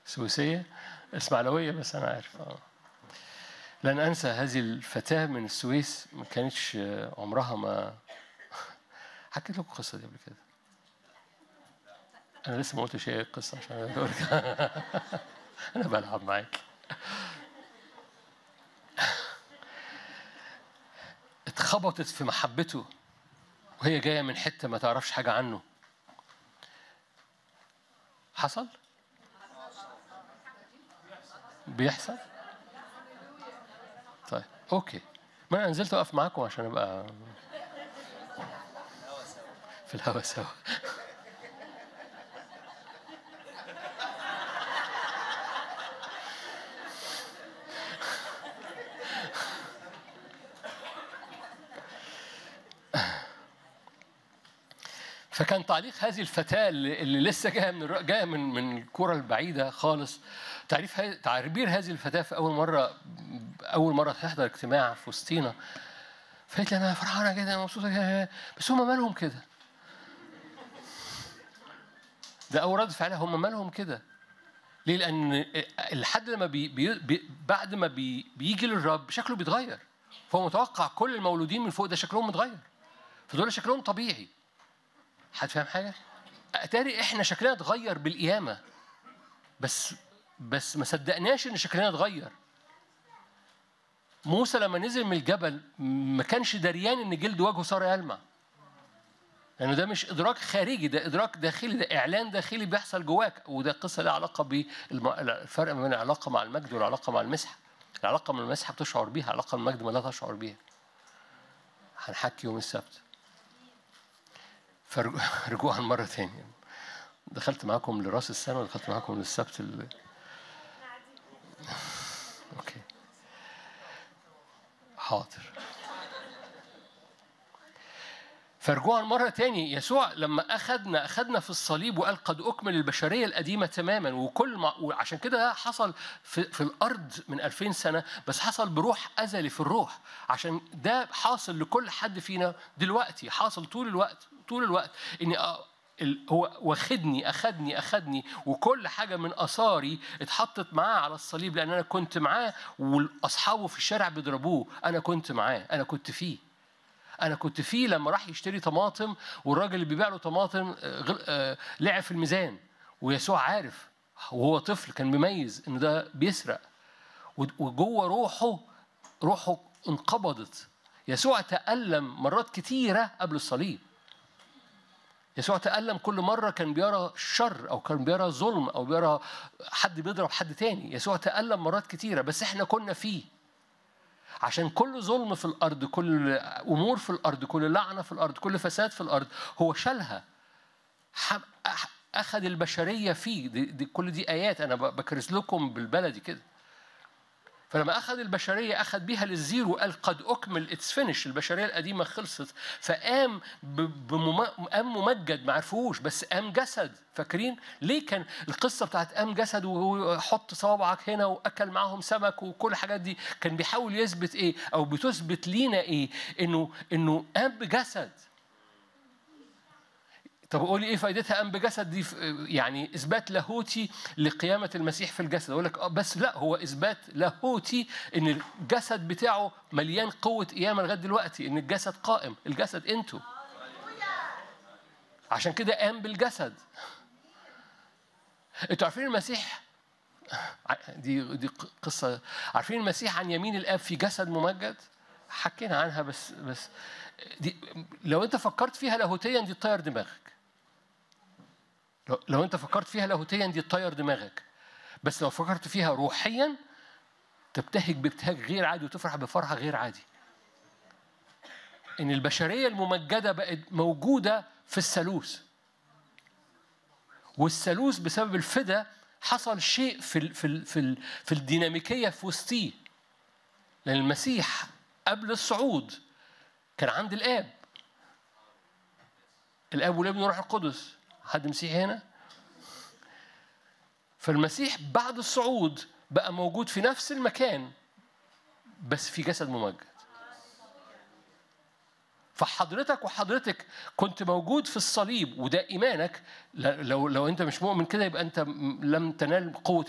سويسية إسماعيلوية بس أنا عارف آه. لن أنسى هذه الفتاة من السويس ما كانتش عمرها ما حكيت لكم القصة دي قبل كده أنا لسه ما قلتش إيه القصة عشان أقول لك أنا بلعب معاك اتخبطت في محبته وهي جاية من حتة ما تعرفش حاجة عنه حصل؟ بيحصل؟ طيب اوكي ما انا نزلت اقف معاكم عشان ابقى في الهوا سوا فكان تعليق هذه الفتاة اللي, اللي لسه جاية من الر- جاية من من الكرة البعيدة خالص تعريف هاي تعبير هذه الفتاة في أول مرة أول مرة تحضر اجتماع في وسطينا فقالت لي أنا فرحانة جدا مبسوطة جدا بس هم مالهم كده ده أول رد فعلها هم مالهم كده ليه؟ لأن الحد لما بي بي بي بعد ما بي بيجي للرب شكله بيتغير فهو متوقع كل المولودين من فوق ده شكلهم متغير فدول شكلهم طبيعي حد فاهم حاجة؟ أتاري إحنا شكلنا اتغير بالقيامة بس بس ما صدقناش إن شكلنا اتغير موسى لما نزل من الجبل ما كانش دريان إن جلد وجهه صار يلمع لأنه ده مش إدراك خارجي ده إدراك داخلي ده إعلان داخلي بيحصل جواك وده قصة لها علاقة بالفرق بين العلاقة مع المجد والعلاقة مع المسحة العلاقة مع المسحة بتشعر بيها العلاقة مع المجد ما لا تشعر بيها هنحكي يوم السبت فرجوعا مرة تانية دخلت معاكم لراس السنة ودخلت معاكم للسبت ال... اوكي حاضر فرجوعا مرة تاني يسوع لما أخذنا أخذنا في الصليب وقال قد أكمل البشرية القديمة تماما وكل ما وعشان كده ده حصل في, في الأرض من 2000 سنة بس حصل بروح أزلي في الروح عشان ده حاصل لكل حد فينا دلوقتي حاصل طول الوقت طول الوقت إني أ- ال- هو واخدني أخدني أخدني وكل حاجة من آثاري اتحطت معاه على الصليب لأن أنا كنت معاه وأصحابه في الشارع بيضربوه أنا كنت معاه أنا كنت فيه انا كنت فيه لما راح يشتري طماطم والراجل اللي بيبيع له طماطم آه، غل- آه، لعب في الميزان ويسوع عارف وهو طفل كان مميز ان ده بيسرق و- وجوه روحه روحه انقبضت يسوع تألم مرات كتيرة قبل الصليب يسوع تألم كل مرة كان بيرى شر أو كان بيرى ظلم أو بيرى حد بيضرب حد تاني يسوع تألم مرات كتيرة بس احنا كنا فيه عشان كل ظلم في الارض كل امور في الارض كل لعنه في الارض كل فساد في الارض هو شالها حب- أح- اخذ البشريه فيه دي, دي كل دي ايات انا ب- بكرس لكم بالبلدي كده فلما اخذ البشريه اخذ بيها للزيرو وقال قد اكمل اتس فينش البشريه القديمه خلصت فقام ب- بمم... قام ممجد ما عرفوش بس قام جسد فاكرين ليه كان القصه بتاعت قام جسد وحط صوابعك هنا واكل معاهم سمك وكل الحاجات دي كان بيحاول يثبت ايه او بتثبت لينا ايه انه انه قام بجسد طب قولي ايه فائدتها قام بجسد دي يعني اثبات لاهوتي لقيامه المسيح في الجسد اقول لك اه بس لا هو اثبات لاهوتي ان الجسد بتاعه مليان قوه قيامه لغايه دلوقتي ان الجسد قائم الجسد انتوا عشان كده قام بالجسد انتوا عارفين المسيح دي دي قصه عارفين المسيح عن يمين الاب في جسد ممجد حكينا عنها بس بس دي لو انت فكرت فيها لاهوتيا دي تطير دماغك لو, لو انت فكرت فيها لاهوتيا دي تطير دماغك بس لو فكرت فيها روحيا تبتهج بابتهاج غير عادي وتفرح بفرحه غير عادي ان البشريه الممجده بقت موجوده في الثالوث والثالوث بسبب الفدا حصل شيء في ال في ال في, ال في الديناميكيه في وسطيه لان المسيح قبل الصعود كان عند الاب الاب والابن والروح القدس حد مسيحي هنا فالمسيح بعد الصعود بقى موجود في نفس المكان بس في جسد ممجد فحضرتك وحضرتك كنت موجود في الصليب وده ايمانك لو لو انت مش مؤمن كده يبقى انت لم تنال قوه